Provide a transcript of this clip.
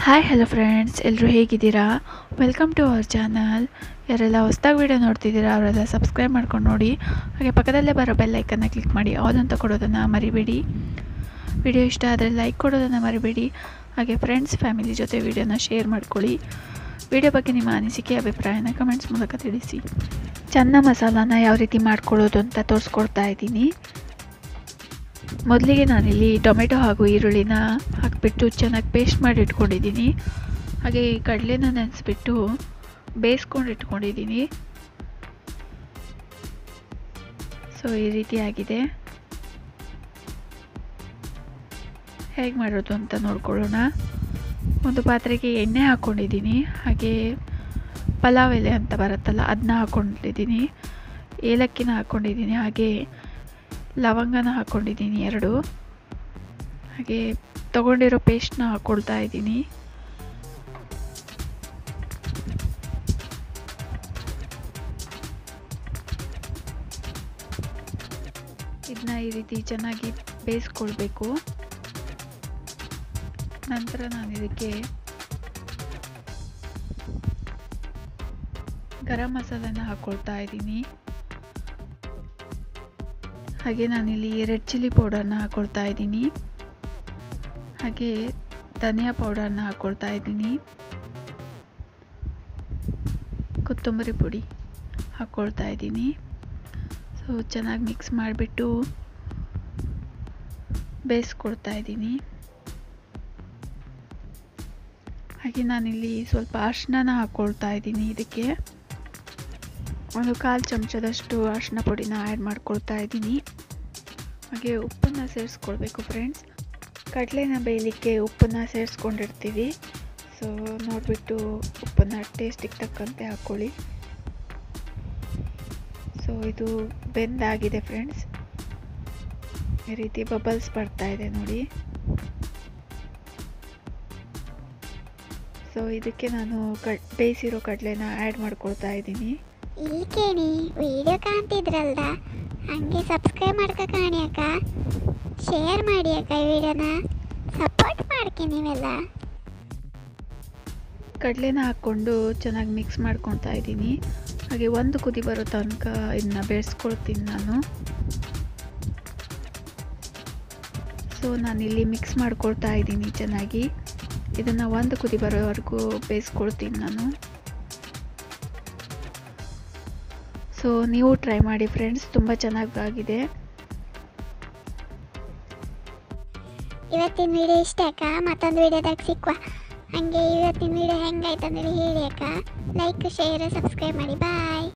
hi hello friends ಎಲ್ಲರೂ ಹೇಗಿದ್ದೀರಾ welcome to our channel ಯಾರೆಲ್ಲ ಹೊಸ್ದಾಗಿ ವೀಡಿಯೋ ನೋಡ್ತಿದ್ದೀರಾ ಅವರೆಲ್ಲ ಸಬ್ಸ್ಕ್ರೈಬ್ ಮಾಡ್ಕೊಂಡು ನೋಡಿ ಹಾಗೆ ಪಕ್ಕದಲ್ಲೇ ಬರೋ ಬೆಲ್ ಐಕನ್ನ ಕ್ಲಿಕ್ ಮಾಡಿ ಆಲ್ ಅಂತ ಕೊಡೋದನ್ನು ಮರಿಬೇಡಿ ವಿಡಿಯೋ ಇಷ್ಟ ಆದರೆ ಲೈಕ್ ಕೊಡೋದನ್ನು ಮರಿಬೇಡಿ ಹಾಗೆ ಫ್ರೆಂಡ್ಸ್ ಫ್ಯಾಮಿಲಿ ಜೊತೆ ವಿಡಿಯೋನ ಶೇರ್ ಮಾಡ್ಕೊಳ್ಳಿ ವಿಡಿಯೋ ಬಗ್ಗೆ ನಿಮ್ಮ ಅನಿಸಿಕೆ ಅಭಿಪ್ರಾಯನ ಕಮೆಂಟ್ಸ್ ಮೂಲಕ ತಿಳಿಸಿ ಚೆನ್ನ ಮಸಾಲಾನ ಯಾವ ರೀತಿ ಮಾಡ್ಕೊಳ್ಳೋದು ಅಂತ ತೋರಿಸ್ಕೊಡ್ತಾ ಇದ್ದೀನಿ ಮೊದಲಿಗೆ ನಾನಿಲ್ಲಿ ಟೊಮೆಟೊ ಹಾಗೂ ಈರುಳ್ಳಿನ ಹಾಕಿಬಿಟ್ಟು ಚೆನ್ನಾಗಿ ಪೇಸ್ಟ್ ಮಾಡಿ ಇಟ್ಕೊಂಡಿದ್ದೀನಿ ಹಾಗೆ ಈ ಕಡಲೆನ ನೆನೆಸ್ಬಿಟ್ಟು ಬೇಯಿಸ್ಕೊಂಡು ಇಟ್ಕೊಂಡಿದ್ದೀನಿ ಸೊ ಈ ರೀತಿ ಆಗಿದೆ ಹೇಗೆ ಮಾಡೋದು ಅಂತ ನೋಡ್ಕೊಳ್ಳೋಣ ಒಂದು ಪಾತ್ರೆಗೆ ಎಣ್ಣೆ ಹಾಕ್ಕೊಂಡಿದ್ದೀನಿ ಹಾಗೆ ಪಲಾವ್ ಎಲೆ ಅಂತ ಬರುತ್ತಲ್ಲ ಅದನ್ನ ಹಾಕ್ಕೊಂಡಿದ್ದೀನಿ ಏಲಕ್ಕಿನ ಹಾಕ್ಕೊಂಡಿದ್ದೀನಿ ಹಾಗೆ ಲವಂಗನ ಹಾಕ್ಕೊಂಡಿದ್ದೀನಿ ಎರಡು ಹಾಗೆ ತೊಗೊಂಡಿರೋ ಪೇಸ್ಟ್ನ ಹಾಕ್ಕೊಳ್ತಾ ಇದ್ದೀನಿ ಇದನ್ನ ಈ ರೀತಿ ಚೆನ್ನಾಗಿ ಬೇಯಿಸ್ಕೊಳ್ಬೇಕು ನಂತರ ನಾನು ಇದಕ್ಕೆ ಗರಂ ಮಸಾಲನ ಹಾಕ್ಕೊಳ್ತಾ ಇದ್ದೀನಿ ಹಾಗೆ ನಾನಿಲ್ಲಿ ರೆಡ್ ಚಿಲ್ಲಿ ಪೌಡರ್ನ ಹಾಕ್ಕೊಳ್ತಾ ಇದ್ದೀನಿ ಹಾಗೆ ಧನಿಯಾ ಪೌಡರ್ನ ಹಾಕ್ಕೊಳ್ತಾ ಇದ್ದೀನಿ ಕೊತ್ತಂಬರಿ ಪುಡಿ ಹಾಕ್ಕೊಳ್ತಾ ಇದ್ದೀನಿ ಸೊ ಚೆನ್ನಾಗಿ ಮಿಕ್ಸ್ ಮಾಡಿಬಿಟ್ಟು ಬೇಯಿಸ್ಕೊಳ್ತಾ ಇದ್ದೀನಿ ಹಾಗೆ ನಾನಿಲ್ಲಿ ಸ್ವಲ್ಪ ಅರ್ಶಿನ ಹಾಕ್ಕೊಳ್ತಾ ಇದ್ದೀನಿ ಇದಕ್ಕೆ ಒಂದು ಕಾಲು ಚಮಚದಷ್ಟು ಅರಿಶಿನ ಪುಡಿನ ಆ್ಯಡ್ ಮಾಡ್ಕೊಳ್ತಾ ಇದ್ದೀನಿ ಹಾಗೆ ಉಪ್ಪನ್ನು ಸೇರಿಸ್ಕೊಳ್ಬೇಕು ಫ್ರೆಂಡ್ಸ್ ಕಡಲೆನ ಬೇಯಲಿಕ್ಕೆ ಉಪ್ಪನ್ನು ಸೇರಿಸ್ಕೊಂಡಿರ್ತೀವಿ ಸೊ ನೋಡಿಬಿಟ್ಟು ಉಪ್ಪನ್ನು ಟೇಸ್ಟಿಗೆ ತಕ್ಕಂತೆ ಹಾಕ್ಕೊಳ್ಳಿ ಸೊ ಇದು ಬೆಂದಾಗಿದೆ ಫ್ರೆಂಡ್ಸ್ ಈ ರೀತಿ ಬಬಲ್ಸ್ ಬರ್ತಾ ಇದೆ ನೋಡಿ ಸೊ ಇದಕ್ಕೆ ನಾನು ಕಡ್ ಬೇಯಿಸಿರೋ ಕಡಲೆನ ಆ್ಯಡ್ ಮಾಡ್ಕೊಳ್ತಾ ಇದ್ದೀನಿ ಇಲ್ಲಿ ಕೇಳಿ ವಿಡಿಯೋ ಕಾಣ್ತಿದ್ರಲ್ದ ಹಂಗೆ ಸಬ್ಸ್ಕ್ರೈಬ್ ಮಾಡ್ಕೊ ಕಾಣಿ ಅಕ್ಕ ಶೇರ್ ಮಾಡಿ ಅಕ್ಕ ಈ ವಿಡಿಯೋನ ಸಪೋರ್ಟ್ ಮಾಡ್ಕೆ ನೀವೆಲ್ಲ ಕಡಲೆನ ಹಾಕ್ಕೊಂಡು ಚೆನ್ನಾಗಿ ಮಿಕ್ಸ್ ಮಾಡ್ಕೊತಾ ಇದ್ದೀನಿ ಹಾಗೆ ಒಂದು ಕುದಿ ಬರೋ ತನಕ ಇದನ್ನ ಬೇಯಿಸ್ಕೊಳ್ತೀನಿ ನಾನು ಸೊ ನಾನಿಲ್ಲಿ ಮಿಕ್ಸ್ ಮಾಡ್ಕೊಳ್ತಾ ಇದ್ದೀನಿ ಚೆನ್ನಾಗಿ ಇದನ್ನು ಒಂದು ಕುದಿ ಬರೋವರೆಗೂ ಬೇಯಿಸ್ಕೊಳ್ತೀನಿ ನಾನು ಸೊ ನೀವು ಟ್ರೈ ಮಾಡಿ ಫ್ರೆಂಡ್ಸ್ ತುಂಬ ಚೆನ್ನಾಗಾಗಿದೆ ಇವತ್ತಿನ ವಿಡಿಯೋ ಇಷ್ಟ ಅಕ್ಕ ಮತ್ತೊಂದು ವಿಡಿಯೋದಾಗ ಸಿಕ್ಕುವ ಹಾಗೆ ಇವತ್ತಿನ ವಿಡಿಯೋ ಹೆಂಗಾಯ್ತು ಅಂದರೆ ಹೇಳಿ ಅಕ್ಕ ಲೈಕ್ ಶೇರ್ ಸಬ್ಸ್ಕ್ರೈಬ್ ಮಾಡಿ ಬಾಯ್